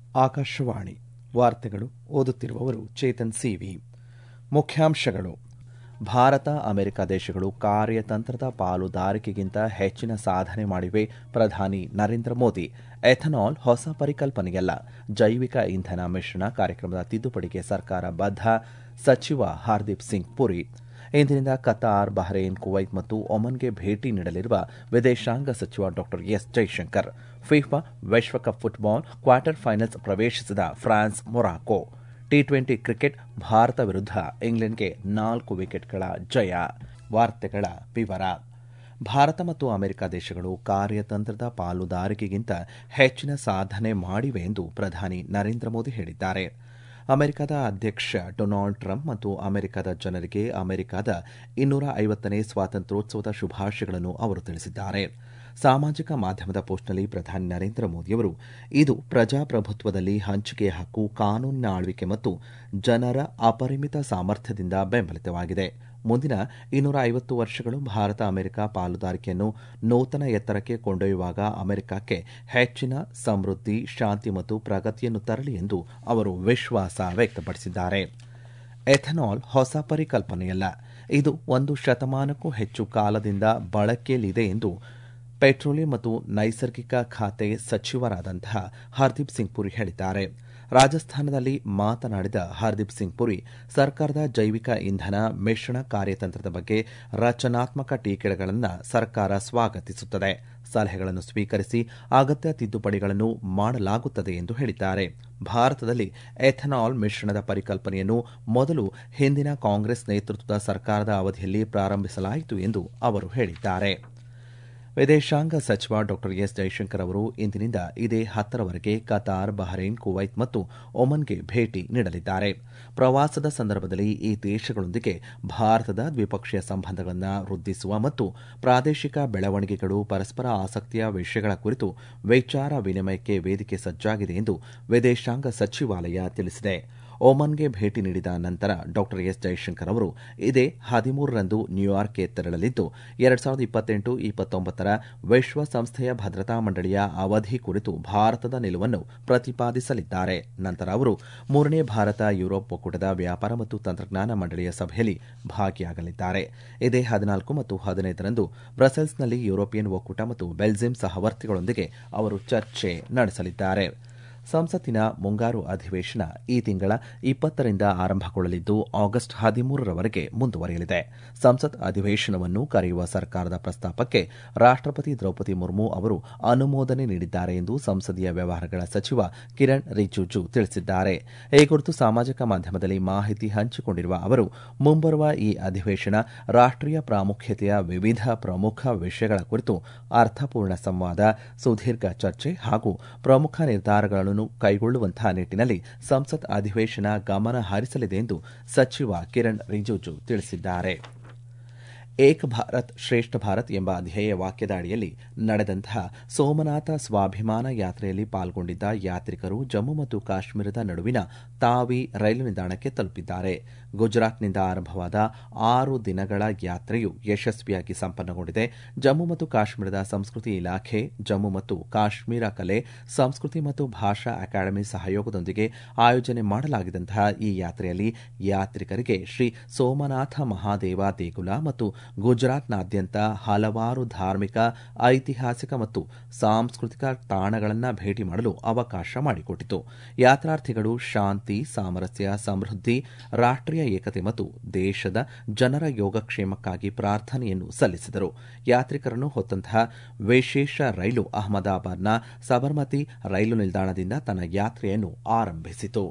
ಆಕಾಶವಾಣಿ ವಾರ್ತೆಗಳು ಓದುತ್ತಿರುವವರು ಚೇತನ್ ಸಿವಿ ಮುಖ್ಯಾಂಶಗಳು ಭಾರತ ಅಮೆರಿಕ ದೇಶಗಳು ಕಾರ್ಯತಂತ್ರದ ಪಾಲುದಾರಿಕೆಗಿಂತ ಹೆಚ್ಚಿನ ಸಾಧನೆ ಮಾಡಿವೆ ಪ್ರಧಾನಿ ನರೇಂದ್ರ ಮೋದಿ ಎಥನಾಲ್ ಹೊಸ ಪರಿಕಲ್ಪನೆಯಲ್ಲ ಜೈವಿಕ ಇಂಧನ ಮಿಶ್ರಣ ಕಾರ್ಯಕ್ರಮದ ತಿದ್ದುಪಡಿಗೆ ಸರ್ಕಾರ ಬದ್ಧ ಸಚಿವ ಹರ್ದೀಪ್ ಸಿಂಗ್ ಪುರಿ ಇಂದಿನಿಂದ ಕತಾರ್ ಬಹ್ರೇನ್ ಕುವೈತ್ ಮತ್ತು ಒಮನ್ಗೆ ಭೇಟಿ ನೀಡಲಿರುವ ವಿದೇಶಾಂಗ ಸಚಿವ ಡಾ ಎಸ್ ಜೈಶಂಕರ್ ಫಿಫಾ ವಿಶ್ವಕಪ್ ಫುಟ್ಬಾಲ್ ಕ್ವಾರ್ಟರ್ ಫೈನಲ್ಸ್ ಪ್ರವೇಶಿಸಿದ France Morocco T twenty cricket Bharat ವಿರುದ್ಧ ಇಂಗ್ಲೆಂಡ್ಗೆ ನಾಲ್ಕು ವಿಕೆಟ್ಗಳ ಜಯ ವಾರ್ತೆಗಳ ವಿವರ ಭಾರತ ಮತ್ತು ಅಮೆರಿಕ ದೇಶಗಳು ಕಾರ್ಯತಂತ್ರದ ಪಾಲುದಾರಿಕೆಗಿಂತ ಹೆಚ್ಚಿನ ಸಾಧನೆ ಮಾಡಿವೆ ಎಂದು ಪ್ರಧಾನಿ ನರೇಂದ್ರ ಮೋದಿ ಹೇಳಿದ್ದಾರೆ ಅಮೆರಿಕದ ಅಧ್ಯಕ್ಷ ಡೊನಾಲ್ಡ್ ಟ್ರಂಪ್ ಮತ್ತು ಅಮೆರಿಕದ ಜನರಿಗೆ ಅಮೆರಿಕದ ಇನ್ನೂರ ಐವತ್ತನೇ ಸ್ವಾತಂತ್ರ್ಯೋತ್ಸವದ ಶುಭಾಶಯಗಳನ್ನು ಅವರು ತಿಳಿಸಿದ್ದಾರೆ ಸಾಮಾಜಿಕ ಮಾಧ್ಯಮದ ಪೋಸ್ಟ್ನಲ್ಲಿ ಪ್ರಧಾನಿ ನರೇಂದ್ರ ಮೋದಿಯವರು ಇದು ಪ್ರಜಾಪ್ರಭುತ್ವದಲ್ಲಿ ಹಂಚಿಕೆ ಹಕ್ಕು ಕಾನೂನಿನ ಆಳ್ವಿಕೆ ಮತ್ತು ಜನರ ಅಪರಿಮಿತ ಸಾಮರ್ಥ್ಯದಿಂದ ಬೆಂಬಲಿತವಾಗಿದೆ ಮುಂದಿನ ಇನ್ನೂರ ಐವತ್ತು ವರ್ಷಗಳು ಭಾರತ ಅಮೆರಿಕ ಪಾಲುದಾರಿಕೆಯನ್ನು ನೂತನ ಎತ್ತರಕ್ಕೆ ಕೊಂಡೊಯ್ಯುವಾಗ ಅಮೆರಿಕಕ್ಕೆ ಹೆಚ್ಚಿನ ಸಮೃದ್ಧಿ ಶಾಂತಿ ಮತ್ತು ಪ್ರಗತಿಯನ್ನು ತರಲಿ ಎಂದು ಅವರು ವಿಶ್ವಾಸ ವ್ಯಕ್ತಪಡಿಸಿದ್ದಾರೆ ಎಥನಾಲ್ ಹೊಸ ಪರಿಕಲ್ಪನೆಯಲ್ಲ ಇದು ಒಂದು ಶತಮಾನಕ್ಕೂ ಹೆಚ್ಚು ಕಾಲದಿಂದ ಬಳಕೆಯಲ್ಲಿದೆ ಎಂದು ಪೆಟ್ರೋಲಿಯಂ ಮತ್ತು ನೈಸರ್ಗಿಕ ಖಾತೆ ಸಚಿವರಾದಂತಹ ಹರ್ದೀಪ್ ಸಿಂಗ್ ಪುರಿ ಹೇಳಿದ್ದಾರೆ ರಾಜಸ್ಥಾನದಲ್ಲಿ ಮಾತನಾಡಿದ ಹರ್ದೀಪ್ ಸಿಂಗ್ ಪುರಿ ಸರ್ಕಾರದ ಜೈವಿಕ ಇಂಧನ ಮಿಶ್ರಣ ಕಾರ್ಯತಂತ್ರದ ಬಗ್ಗೆ ರಚನಾತ್ಮಕ ಟೀಕೆಗಳನ್ನು ಸರ್ಕಾರ ಸ್ವಾಗತಿಸುತ್ತದೆ ಸಲಹೆಗಳನ್ನು ಸ್ವೀಕರಿಸಿ ಅಗತ್ಯ ತಿದ್ದುಪಡಿಗಳನ್ನು ಮಾಡಲಾಗುತ್ತದೆ ಎಂದು ಹೇಳಿದ್ದಾರೆ ಭಾರತದಲ್ಲಿ ಎಥನಾಲ್ ಮಿಶ್ರಣದ ಪರಿಕಲ್ಪನೆಯನ್ನು ಮೊದಲು ಹಿಂದಿನ ಕಾಂಗ್ರೆಸ್ ನೇತೃತ್ವದ ಸರ್ಕಾರದ ಅವಧಿಯಲ್ಲಿ ಪ್ರಾರಂಭಿಸಲಾಯಿತು ಎಂದು ಅವರು ಹೇಳಿದ್ದಾರೆ ವಿದೇಶಾಂಗ ಸಚಿವ ಡಾ ಎಸ್ ಜೈಶಂಕರ್ ಅವರು ಇಂದಿನಿಂದ ಇದೇ ಹತ್ತರವರೆಗೆ ಕತಾರ್ ಬಹ್ರೇನ್ ಕುವೈತ್ ಮತ್ತು ಒಮನ್ಗೆ ಭೇಟಿ ನೀಡಲಿದ್ದಾರೆ ಪ್ರವಾಸದ ಸಂದರ್ಭದಲ್ಲಿ ಈ ದೇಶಗಳೊಂದಿಗೆ ಭಾರತದ ದ್ವಿಪಕ್ಷೀಯ ಸಂಬಂಧಗಳನ್ನು ವೃದ್ಧಿಸುವ ಮತ್ತು ಪ್ರಾದೇಶಿಕ ಬೆಳವಣಿಗೆಗಳು ಪರಸ್ಪರ ಆಸಕ್ತಿಯ ವಿಷಯಗಳ ಕುರಿತು ವಿಚಾರ ವಿನಿಮಯಕ್ಕೆ ವೇದಿಕೆ ಸಜ್ಜಾಗಿದೆ ಎಂದು ವಿದೇಶಾಂಗ ಸಚಿವಾಲಯ ತಿಳಿಸಿದೆ ಒಮನ್ಗೆ ಭೇಟಿ ನೀಡಿದ ನಂತರ ಡಾ ಎಸ್ ಜೈಶಂಕರ್ ಅವರು ಇದೇ ಹದಿಮೂರರಂದು ನ್ಯೂಯಾರ್ಕ್ಗೆ ತೆರಳಲಿದ್ದು ಎರಡ್ ಸಾವಿರದ ಇಪ್ಪತ್ತೆಂಟು ಇಪ್ಪತ್ತೊಂಬತ್ತರ ವಿಶ್ವಸಂಸ್ಥೆಯ ಭದ್ರತಾ ಮಂಡಳಿಯ ಅವಧಿ ಕುರಿತು ಭಾರತದ ನಿಲುವನ್ನು ಪ್ರತಿಪಾದಿಸಲಿದ್ದಾರೆ ನಂತರ ಅವರು ಮೂರನೇ ಭಾರತ ಯುರೋಪ್ ಒಕ್ಕೂಟದ ವ್ಯಾಪಾರ ಮತ್ತು ತಂತ್ರಜ್ಞಾನ ಮಂಡಳಿಯ ಸಭೆಯಲ್ಲಿ ಭಾಗಿಯಾಗಲಿದ್ದಾರೆ ಇದೇ ಹದಿನಾಲ್ಕು ಮತ್ತು ಹದಿನೈದರಂದು ಬ್ರಸೆಲ್ಸ್ನಲ್ಲಿ ಯುರೋಪಿಯನ್ ಒಕ್ಕೂಟ ಮತ್ತು ಬೆಲ್ಜಿಯಂ ಸಹವರ್ತಿಗಳೊಂದಿಗೆ ಅವರು ಚರ್ಚೆ ನಡೆಸಲಿದ್ದಾರೆ ಸಂಸತ್ತಿನ ಮುಂಗಾರು ಅಧಿವೇಶನ ಈ ತಿಂಗಳ ಇಪ್ಪತ್ತರಿಂದ ಆರಂಭಗೊಳ್ಳಲಿದ್ದು ಆಗಸ್ಟ್ ಹದಿಮೂರರವರೆಗೆ ಮುಂದುವರಿಯಲಿದೆ ಸಂಸತ್ ಅಧಿವೇಶನವನ್ನು ಕರೆಯುವ ಸರ್ಕಾರದ ಪ್ರಸ್ತಾಪಕ್ಕೆ ರಾಷ್ಟಪತಿ ದ್ರೌಪದಿ ಮುರ್ಮು ಅವರು ಅನುಮೋದನೆ ನೀಡಿದ್ದಾರೆ ಎಂದು ಸಂಸದೀಯ ವ್ಯವಹಾರಗಳ ಸಚಿವ ಕಿರಣ್ ರಿಜಿಜು ತಿಳಿಸಿದ್ದಾರೆ ಈ ಕುರಿತು ಸಾಮಾಜಿಕ ಮಾಧ್ಯಮದಲ್ಲಿ ಮಾಹಿತಿ ಹಂಚಿಕೊಂಡಿರುವ ಅವರು ಮುಂಬರುವ ಈ ಅಧಿವೇಶನ ರಾಷ್ಟೀಯ ಪ್ರಾಮುಖ್ಯತೆಯ ವಿವಿಧ ಪ್ರಮುಖ ವಿಷಯಗಳ ಕುರಿತು ಅರ್ಥಪೂರ್ಣ ಸಂವಾದ ಸುದೀರ್ಘ ಚರ್ಚೆ ಹಾಗೂ ಪ್ರಮುಖ ನಿರ್ಧಾರಗಳನ್ನು ಕೈಗೊಳ್ಳುವಂತಹ ನಿಟ್ಟಿನಲ್ಲಿ ಸಂಸತ್ ಅಧಿವೇಶನ ಗಮನ ಹರಿಸಲಿದೆ ಎಂದು ಸಚಿವ ಕಿರಣ್ ರಿಜಿಜು ತಿಳಿಸಿದ್ದಾರೆ ಏಕ್ ಭಾರತ್ ಶ್ರೇಷ್ಠ ಭಾರತ್ ಎಂಬ ಧ್ಯೇಯ ವಾಕ್ಯದ ಅಡಿಯಲ್ಲಿ ನಡೆದಂತಹ ಸೋಮನಾಥ ಸ್ವಾಭಿಮಾನ ಯಾತ್ರೆಯಲ್ಲಿ ಪಾಲ್ಗೊಂಡಿದ್ದ ಯಾತ್ರಿಕರು ಜಮ್ಮು ಮತ್ತು ಕಾಶ್ಮೀರದ ನಡುವಿನ ತಾವಿ ರೈಲು ನಿಲ್ದಾಣಕ್ಕೆ ತಲುಪಿದ್ದಾರೆ ಗುಜರಾತ್ನಿಂದ ಆರಂಭವಾದ ಆರು ದಿನಗಳ ಯಾತ್ರೆಯು ಯಶಸ್ವಿಯಾಗಿ ಸಂಪನ್ನಗೊಂಡಿದೆ ಜಮ್ಮು ಮತ್ತು ಕಾಶ್ಮೀರದ ಸಂಸ್ಕೃತಿ ಇಲಾಖೆ ಜಮ್ಮು ಮತ್ತು ಕಾಶ್ಮೀರ ಕಲೆ ಸಂಸ್ಕೃತಿ ಮತ್ತು ಭಾಷಾ ಅಕಾಡೆಮಿ ಸಹಯೋಗದೊಂದಿಗೆ ಆಯೋಜನೆ ಮಾಡಲಾಗಿದ್ದಂತಹ ಈ ಯಾತ್ರೆಯಲ್ಲಿ ಯಾತ್ರಿಕರಿಗೆ ಶ್ರೀ ಸೋಮನಾಥ ಮಹಾದೇವ ದೇಗುಲ ಮತ್ತು ಗುಜರಾತ್ನಾದ್ಯಂತ ಹಲವಾರು ಧಾರ್ಮಿಕ ಐತಿಹಾಸಿಕ ಮತ್ತು ಸಾಂಸ್ಕೃತಿಕ ತಾಣಗಳನ್ನು ಭೇಟಿ ಮಾಡಲು ಅವಕಾಶ ಮಾಡಿಕೊಟ್ಟಿತು ಯಾತ್ರಾರ್ಥಿಗಳು ಶಾಂತಿ ಸಾಮರಸ್ಯ ಸಮೃದ್ಧಿ ರಾಷ್ಟೀಯ ಏಕತೆ ಮತ್ತು ದೇಶದ ಜನರ ಯೋಗಕ್ಷೇಮಕ್ಕಾಗಿ ಪ್ರಾರ್ಥನೆಯನ್ನು ಸಲ್ಲಿಸಿದರು ಯಾತ್ರಿಕರನ್ನು ಹೊತ್ತಂತಹ ವಿಶೇಷ ರೈಲು ಅಹಮದಾಬಾದ್ನ ಸಬರ್ಮತಿ ರೈಲು ನಿಲ್ದಾಣದಿಂದ ತನ್ನ ಯಾತ್ರೆಯನ್ನು ಆರಂಭಿಸಿತು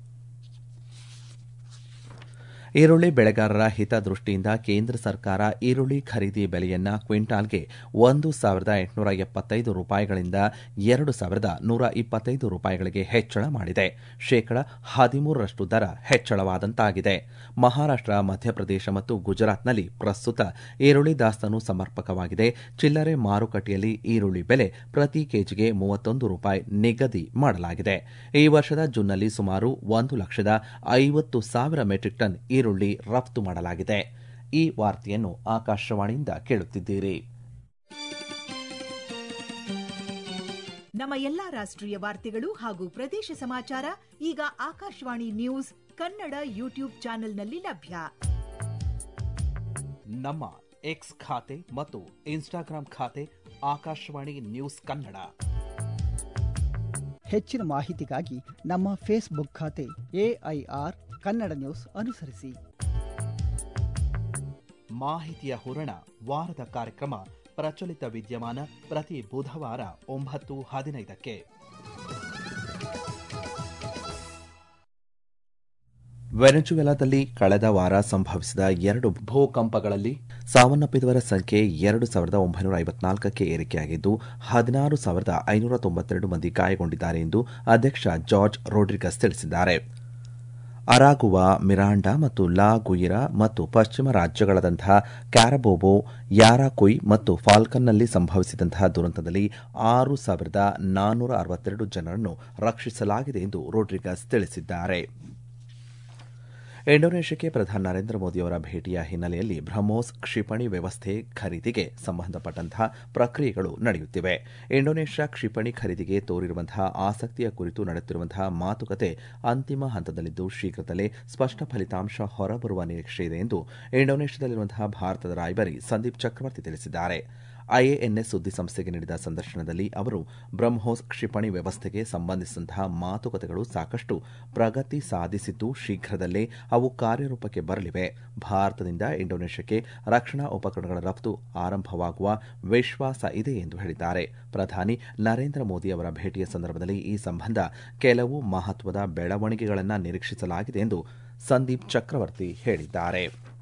ಈರುಳ್ಳಿ ಬೆಳೆಗಾರರ ಹಿತದೃಷ್ಟಿಯಿಂದ ಕೇಂದ್ರ ಸರ್ಕಾರ ಈರುಳ್ಳಿ ಖರೀದಿ ಬೆಲೆಯನ್ನ ಕ್ವಿಂಟಾಲ್ಗೆ ಒಂದು ಸಾವಿರದ ಎಂಟುನೂರ ಎಪ್ಪತ್ತೈದು ರೂಪಾಯಿಗಳಿಂದ ಎರಡು ಸಾವಿರದ ನೂರ ಇಪ್ಪತ್ತೈದು ರೂಪಾಯಿಗಳಿಗೆ ಹೆಚ್ಚಳ ಮಾಡಿದೆ ಶೇಕಡ ಹದಿಮೂರರಷ್ಟು ದರ ಹೆಚ್ಚಳವಾದಂತಾಗಿದೆ ಮಹಾರಾಷ್ಟ್ರ ಮಧ್ಯಪ್ರದೇಶ ಮತ್ತು ಗುಜರಾತ್ನಲ್ಲಿ ಪ್ರಸ್ತುತ ಈರುಳ್ಳಿ ದಾಸ್ತಾನು ಸಮರ್ಪಕವಾಗಿದೆ ಚಿಲ್ಲರೆ ಮಾರುಕಟ್ಟೆಯಲ್ಲಿ ಈರುಳ್ಳಿ ಬೆಲೆ ಪ್ರತಿ ಕೆಜಿಗೆ ಮೂವತ್ತೊಂದು ರೂಪಾಯಿ ನಿಗದಿ ಮಾಡಲಾಗಿದೆ ಈ ವರ್ಷದ ಜೂನ್ನಲ್ಲಿ ಸುಮಾರು ಒಂದು ಲಕ್ಷದ ಐವತ್ತು ಸಾವಿರ ಮೆಟ್ರಿಕ್ ಟನ್ ಈರುಳ್ಳಿ ರಫ್ತು ಮಾಡಲಾಗಿದೆ ಈ ವಾರ್ತೆಯನ್ನು ಆಕಾಶವಾಣಿಯಿಂದ ಕೇಳುತ್ತಿದ್ದೀರಿ ನಮ್ಮ ಎಲ್ಲಾ ರಾಷ್ಟ್ರೀಯ ವಾರ್ತೆಗಳು ಹಾಗೂ ಪ್ರದೇಶ ಸಮಾಚಾರ ಈಗ ಆಕಾಶವಾಣಿ ನ್ಯೂಸ್ ಕನ್ನಡ ಯೂಟ್ಯೂಬ್ ಚಾನೆಲ್ನಲ್ಲಿ ಲಭ್ಯ ನಮ್ಮ ಎಕ್ಸ್ ಖಾತೆ ಮತ್ತು ಇನ್ಸ್ಟಾಗ್ರಾಂ ಖಾತೆ ಆಕಾಶವಾಣಿ ನ್ಯೂಸ್ ಕನ್ನಡ ಹೆಚ್ಚಿನ ಮಾಹಿತಿಗಾಗಿ ನಮ್ಮ ಫೇಸ್ಬುಕ್ ಖಾತೆ ಎಐಆರ್ ಕನ್ನಡ ನ್ಯೂಸ್ ಅನುಸರಿಸಿ ಮಾಹಿತಿಯ ಹೂರಣ ವಾರದ ಕಾರ್ಯಕ್ರಮ ಪ್ರಚಲಿತ ವಿದ್ಯಮಾನ ಪ್ರತಿ ಬುಧವಾರ ಒಂಬತ್ತು ಹದಿನೈದಕ್ಕೆ ವೆನೆಜುವೆಲಾದಲ್ಲಿ ಕಳೆದ ವಾರ ಸಂಭವಿಸಿದ ಎರಡು ಭೂಕಂಪಗಳಲ್ಲಿ ಸಾವನ್ನಪ್ಪಿದವರ ಸಂಖ್ಯೆ ಎರಡು ಸಾವಿರದ ಒಂಬೈನೂರ ಐವತ್ನಾಲ್ಕಕ್ಕೆ ಏರಿಕೆಯಾಗಿದ್ದು ಹದಿನಾರು ಸಾವಿರದ ಐನೂರ ತೊಂಬತ್ತೆರಡು ಮಂದಿ ಗಾಯಗೊಂಡಿದ್ದಾರೆ ಎಂದು ಅಧ್ಯಕ್ಷ ಜಾರ್ಜ್ ರೋಡ್ರಿಗಸ್ ತಿಳಿಸಿದ್ದಾರೆ ಅರಾಗುವಾ ಮಿರಾಂಡಾ ಮತ್ತು ಲಾ ಗುಯಿರಾ ಮತ್ತು ಪಶ್ಚಿಮ ರಾಜ್ಯಗಳಾದಂತಹ ಕ್ಯಾರಬೋಬೋ ಯಾರಾಕುಯ್ ಮತ್ತು ಫಾಲ್ಕನ್ನಲ್ಲಿ ಸಂಭವಿಸಿದಂತಹ ದುರಂತದಲ್ಲಿ ಆರು ಸಾವಿರದ ನಾನ್ನೂರ ಅರವತ್ತೆರಡು ಜನರನ್ನು ರಕ್ಷಿಸಲಾಗಿದೆ ಎಂದು ರೋಡ್ರಿಗಸ್ ತಿಳಿಸಿದ್ದಾರೆ ಇಂಡೋನೇಷ್ಯಾಕ್ಕೆ ಪ್ರಧಾನಿ ನರೇಂದ್ರ ಮೋದಿಯವರ ಭೇಟಿಯ ಹಿನ್ನೆಲೆಯಲ್ಲಿ ಬ್ರಹ್ಮೋಸ್ ಕ್ಷಿಪಣಿ ವ್ಯವಸ್ಥೆ ಖರೀದಿಗೆ ಸಂಬಂಧಪಟ್ಟಂತಹ ಪ್ರಕ್ರಿಯೆಗಳು ನಡೆಯುತ್ತಿವೆ ಇಂಡೋನೇಷ್ಯಾ ಕ್ಷಿಪಣಿ ಖರೀದಿಗೆ ತೋರಿರುವಂತಹ ಆಸಕ್ತಿಯ ಕುರಿತು ನಡೆಯುತ್ತಿರುವಂತಹ ಮಾತುಕತೆ ಅಂತಿಮ ಹಂತದಲ್ಲಿದ್ದು ಶೀಘ್ರದಲ್ಲೇ ಸ್ಪಷ್ಟ ಫಲಿತಾಂಶ ಹೊರಬರುವ ನಿರೀಕ್ಷೆ ಇದೆ ಎಂದು ಇಂಡೋನೇಷ್ಯಾದಲ್ಲಿರುವಂತಹ ಭಾರತದ ರಾಯಭಾರಿ ಸಂದೀಪ್ ಚಕ್ರವರ್ತಿ ತಿಳಿಸಿದ್ದಾರೆ ಐಎಎನ್ಎಸ್ ಸುದ್ದಿಸಂಸ್ಥೆಗೆ ನೀಡಿದ ಸಂದರ್ಶನದಲ್ಲಿ ಅವರು ಬ್ರಹ್ಮೋಸ್ ಕ್ಷಿಪಣಿ ವ್ಯವಸ್ಥೆಗೆ ಸಂಬಂಧಿಸಿದಂತಹ ಮಾತುಕತೆಗಳು ಸಾಕಷ್ಟು ಪ್ರಗತಿ ಸಾಧಿಸಿದ್ದು ಶೀಘ್ರದಲ್ಲೇ ಅವು ಕಾರ್ಯರೂಪಕ್ಕೆ ಬರಲಿವೆ ಭಾರತದಿಂದ ಇಂಡೋನೇಷ್ಯಾಕ್ಕೆ ರಕ್ಷಣಾ ಉಪಕರಣಗಳ ರಫ್ತು ಆರಂಭವಾಗುವ ವಿಶ್ವಾಸ ಇದೆ ಎಂದು ಹೇಳಿದ್ದಾರೆ ಪ್ರಧಾನಿ ನರೇಂದ್ರ ಮೋದಿ ಅವರ ಭೇಟಿಯ ಸಂದರ್ಭದಲ್ಲಿ ಈ ಸಂಬಂಧ ಕೆಲವು ಮಹತ್ವದ ಬೆಳವಣಿಗೆಗಳನ್ನು ನಿರೀಕ್ಷಿಸಲಾಗಿದೆ ಎಂದು ಸಂದೀಪ್ ಚಕ್ರವರ್ತಿ ಹೇಳಿದ್ದಾರೆ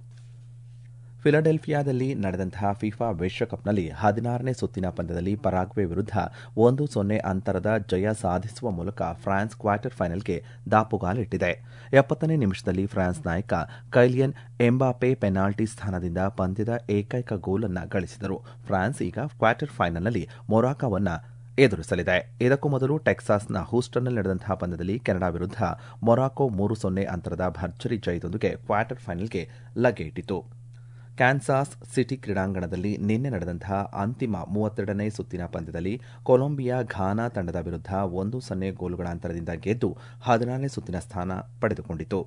ಫಿಲಡೆಲ್ಫಿಯಾದಲ್ಲಿ ನಡೆದಂತಹ ಫಿಫಾ ವಿಶ್ವಕಪ್ನಲ್ಲಿ ಹದಿನಾರನೇ ಸುತ್ತಿನ ಪಂದ್ಯದಲ್ಲಿ ಪರಾಗ್ವೆ ವಿರುದ್ಧ ಒಂದು ಸೊನ್ನೆ ಅಂತರದ ಜಯ ಸಾಧಿಸುವ ಮೂಲಕ ಫ್ರಾನ್ಸ್ ಕ್ವಾರ್ಟರ್ ಫೈನಲ್ಗೆ ದಾಪುಗಾಲಿಟ್ಟಿದೆ ಎಪ್ಪತ್ತನೇ ನಿಮಿಷದಲ್ಲಿ ಫ್ರಾನ್ಸ್ ನಾಯಕ ಕೈಲಿಯನ್ ಎಂಬಾಪೆ ಪೆನಾಲ್ಟಿ ಸ್ಥಾನದಿಂದ ಪಂದ್ಯದ ಏಕೈಕ ಗೋಲನ್ನು ಗಳಿಸಿದರು ಫ್ರಾನ್ಸ್ ಈಗ ಕ್ವಾರ್ಟರ್ ಫೈನಲ್ನಲ್ಲಿ ಮೊರಾಕೋವನ್ನು ಎದುರಿಸಲಿದೆ ಇದಕ್ಕೂ ಮೊದಲು ಟೆಕ್ಸಾಸ್ನ ಹೂಸ್ಟನ್ನಲ್ಲಿ ನಡೆದಂತಹ ಪಂದ್ಯದಲ್ಲಿ ಕೆನಡಾ ವಿರುದ್ಧ ಮೊರಾಕೊ ಮೂರು ಸೊನ್ನೆ ಅಂತರದ ಭರ್ಜರಿ ಜಯದೊಂದಿಗೆ ಕ್ವಾರ್ಟರ್ ಫೈನಲ್ಗೆ ಲಗ್ಗೆ ಇಟ್ಟಿತು ಕ್ಯಾನ್ಸಾಸ್ ಸಿಟಿ ಕ್ರೀಡಾಂಗಣದಲ್ಲಿ ನಿನ್ನೆ ನಡೆದಂತಹ ಅಂತಿಮ ಮೂವತ್ತೆರಡನೇ ಸುತ್ತಿನ ಪಂದ್ಯದಲ್ಲಿ ಕೊಲಂಬಿಯಾ ಘಾನಾ ತಂಡದ ವಿರುದ್ಧ ಒಂದು ಸೊನ್ನೆ ಗೋಲುಗಳ ಅಂತರದಿಂದ ಗೆದ್ದು ಹದಿನಾರನೇ ಸುತ್ತಿನ ಸ್ಥಾನ ಪಡೆದುಕೊಂಡಿತು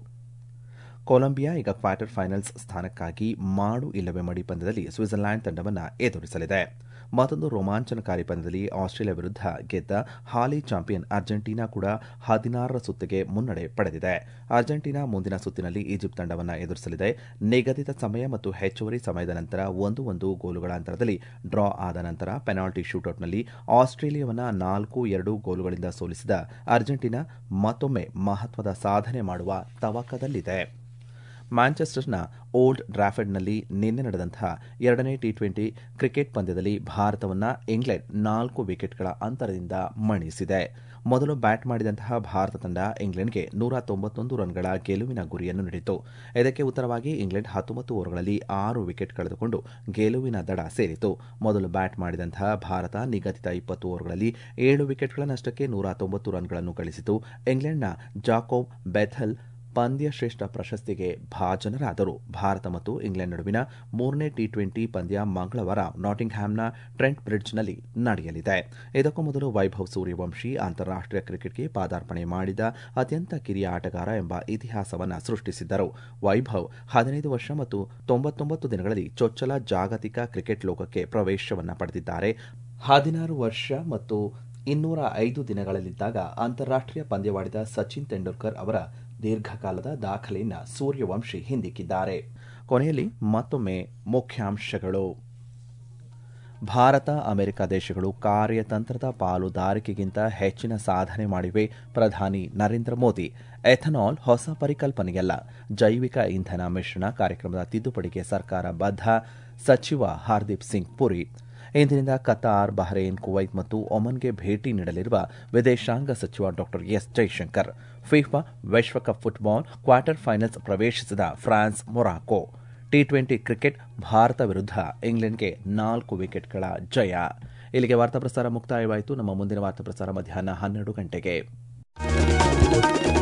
ಕೊಲಂಬಿಯಾ ಈಗ ಕ್ವಾರ್ಟರ್ ಫೈನಲ್ಸ್ ಸ್ಥಾನಕ್ಕಾಗಿ ಮಾಡು ಇಲ್ಲವೇ ಮಡಿ ಪಂದ್ಯದಲ್ಲಿ ಸ್ವಿಟ್ಜರ್ಲ್ಯಾಂಡ್ ತಂಡವನ್ನು ಎದುರಿಸಲಿದೆ ಮತ್ತೊಂದು ರೋಮಾಂಚನಕಾರಿ ಪಂದ್ಯದಲ್ಲಿ ಆಸ್ಟ್ರೇಲಿಯಾ ವಿರುದ್ಧ ಗೆದ್ದ ಹಾಲಿ ಚಾಂಪಿಯನ್ ಅರ್ಜೆಂಟೀನಾ ಕೂಡ ಹದಿನಾರರ ಸುತ್ತಿಗೆ ಮುನ್ನಡೆ ಪಡೆದಿದೆ ಅರ್ಜೆಂಟೀನಾ ಮುಂದಿನ ಸುತ್ತಿನಲ್ಲಿ ಈಜಿಪ್ಟ್ ತಂಡವನ್ನು ಎದುರಿಸಲಿದೆ ನಿಗದಿತ ಸಮಯ ಮತ್ತು ಹೆಚ್ಚುವರಿ ಸಮಯದ ನಂತರ ಒಂದು ಒಂದು ಗೋಲುಗಳ ಅಂತರದಲ್ಲಿ ಡ್ರಾ ಆದ ನಂತರ ಪೆನಾಲ್ಟಿ ಶೂಟೌಟ್ನಲ್ಲಿ ಆಸ್ಟ್ರೇಲಿಯಾವನ್ನು ನಾಲ್ಕು ಎರಡು ಗೋಲುಗಳಿಂದ ಸೋಲಿಸಿದ ಅರ್ಜೆಂಟೀನಾ ಮತ್ತೊಮ್ಮೆ ಮಹತ್ವದ ಸಾಧನೆ ಮಾಡುವ ತವಕದಲ್ಲಿದೆ ಮ್ಯಾಂಚೆಸ್ಟರ್ನ ಓಲ್ಡ್ ಡ್ರಾಫರ್ಡ್ನಲ್ಲಿ ನಿನ್ನೆ ನಡೆದಂತಹ ಎರಡನೇ ಟಿ ಟ್ವೆಂಟಿ ಕ್ರಿಕೆಟ್ ಪಂದ್ಯದಲ್ಲಿ ಭಾರತವನ್ನು ಇಂಗ್ಲೆಂಡ್ ನಾಲ್ಕು ವಿಕೆಟ್ಗಳ ಅಂತರದಿಂದ ಮಣಿಸಿದೆ ಮೊದಲು ಬ್ಯಾಟ್ ಮಾಡಿದಂತಹ ಭಾರತ ತಂಡ ಇಂಗ್ಲೆಂಡ್ಗೆ ನೂರ ತೊಂಬತ್ತೊಂದು ರನ್ಗಳ ಗೆಲುವಿನ ಗುರಿಯನ್ನು ನೀಡಿತು ಇದಕ್ಕೆ ಉತ್ತರವಾಗಿ ಇಂಗ್ಲೆಂಡ್ ಹತ್ತೊಂಬತ್ತು ಓವರ್ಗಳಲ್ಲಿ ಆರು ವಿಕೆಟ್ ಕಳೆದುಕೊಂಡು ಗೆಲುವಿನ ದಡ ಸೇರಿತು ಮೊದಲು ಬ್ಯಾಟ್ ಮಾಡಿದಂತಹ ಭಾರತ ನಿಗದಿತ ಇಪ್ಪತ್ತು ಓವರ್ಗಳಲ್ಲಿ ಏಳು ವಿಕೆಟ್ಗಳ ನಷ್ಟಕ್ಕೆ ನೂರ ತೊಂಬತ್ತು ರನ್ಗಳನ್ನು ಗಳಿಸಿತು ಇಂಗ್ಲೆಂಡ್ನ ಜಾಕೋಬ್ ಬೆಥಲ್ ಪಂದ್ಯ ಶ್ರೇಷ್ಠ ಪ್ರಶಸ್ತಿಗೆ ಭಾಜನರಾದರು ಭಾರತ ಮತ್ತು ಇಂಗ್ಲೆಂಡ್ ನಡುವಿನ ಮೂರನೇ ಟಿ ಟ್ವೆಂಟಿ ಪಂದ್ಯ ಮಂಗಳವಾರ ನಾಟಿಂಗ್ಹ್ಯಾಮ್ನ ಟ್ರೆಂಟ್ ಬ್ರಿಡ್ಜ್ನಲ್ಲಿ ನಡೆಯಲಿದೆ ಇದಕ್ಕೂ ಮೊದಲು ವೈಭವ್ ಸೂರ್ಯವಂಶಿ ಅಂತಾರಾಷ್ಟೀಯ ಕ್ರಿಕೆಟ್ಗೆ ಪಾದಾರ್ಪಣೆ ಮಾಡಿದ ಅತ್ಯಂತ ಕಿರಿಯ ಆಟಗಾರ ಎಂಬ ಇತಿಹಾಸವನ್ನು ಸೃಷ್ಟಿಸಿದ್ದರು ವೈಭವ್ ಹದಿನೈದು ವರ್ಷ ಮತ್ತು ತೊಂಬತ್ತೊಂಬತ್ತು ದಿನಗಳಲ್ಲಿ ಚೊಚ್ಚಲ ಜಾಗತಿಕ ಕ್ರಿಕೆಟ್ ಲೋಕಕ್ಕೆ ಪ್ರವೇಶವನ್ನು ಪಡೆದಿದ್ದಾರೆ ಹದಿನಾರು ವರ್ಷ ಮತ್ತು ಇನ್ನೂರ ಐದು ದಿನಗಳಲ್ಲಿದ್ದಾಗ ಅಂತಾರಾಷ್ಟೀಯ ಪಂದ್ಯವಾಡಿದ ಸಚಿನ್ ತೆಂಡೂಲ್ಕರ್ ಅವರ ದೀರ್ಘಕಾಲದ ದಾಖಲೆಯನ್ನು ಸೂರ್ಯವಂಶಿ ಹಿಂದಿಕ್ಕಿದ್ದಾರೆ ಕೊನೆಯಲ್ಲಿ ಮತ್ತೊಮ್ಮೆ ಮುಖ್ಯಾಂಶಗಳು ಭಾರತ ಅಮೆರಿಕ ದೇಶಗಳು ಕಾರ್ಯತಂತ್ರದ ಪಾಲುದಾರಿಕೆಗಿಂತ ಹೆಚ್ಚಿನ ಸಾಧನೆ ಮಾಡಿವೆ ಪ್ರಧಾನಿ ನರೇಂದ್ರ ಮೋದಿ ಎಥನಾಲ್ ಹೊಸ ಪರಿಕಲ್ಪನೆಯಲ್ಲ ಜೈವಿಕ ಇಂಧನ ಮಿಶ್ರಣ ಕಾರ್ಯಕ್ರಮದ ತಿದ್ದುಪಡಿಗೆ ಸರ್ಕಾರ ಬದ್ಧ ಸಚಿವ ಹರ್ದೀಪ್ ಸಿಂಗ್ ಪುರಿ ಇಂದಿನಿಂದ ಕತಾರ್ ಬಹ್ರೇನ್ ಕುವೈತ್ ಮತ್ತು ಒಮನ್ಗೆ ಭೇಟಿ ನೀಡಲಿರುವ ವಿದೇಶಾಂಗ ಸಚಿವ ಡಾ ಎಸ್ ಜೈಶಂಕರ್ ಫಿಫಾ ವಿಶ್ವಕಪ್ ಫುಟ್ಬಾಲ್ ಕ್ವಾರ್ಟರ್ ಫೈನಲ್ಸ್ ಪ್ರವೇಶಿಸಿದ France Morocco T twenty cricket Bharat ವಿರುದ್ಧ ಇಂಗ್ಲೆಂಡ್ಗೆ ನಾಲ್ಕು ವಿಕೆಟ್ಗಳ ಜಯ ಇಲ್ಲಿಗೆ ವಾರ್ತಾ ಪ್ರಸಾರ ಮುಕ್ತಾಯವಾಯಿತು ನಮ್ಮ ಮುಂದಿನ ವಾರ್ತಾ ಪ್ರಸಾರ ಮಧ್ಯಾಹ್ನ ಹನ್ನೆರಡು ಗಂಟೆಗೆ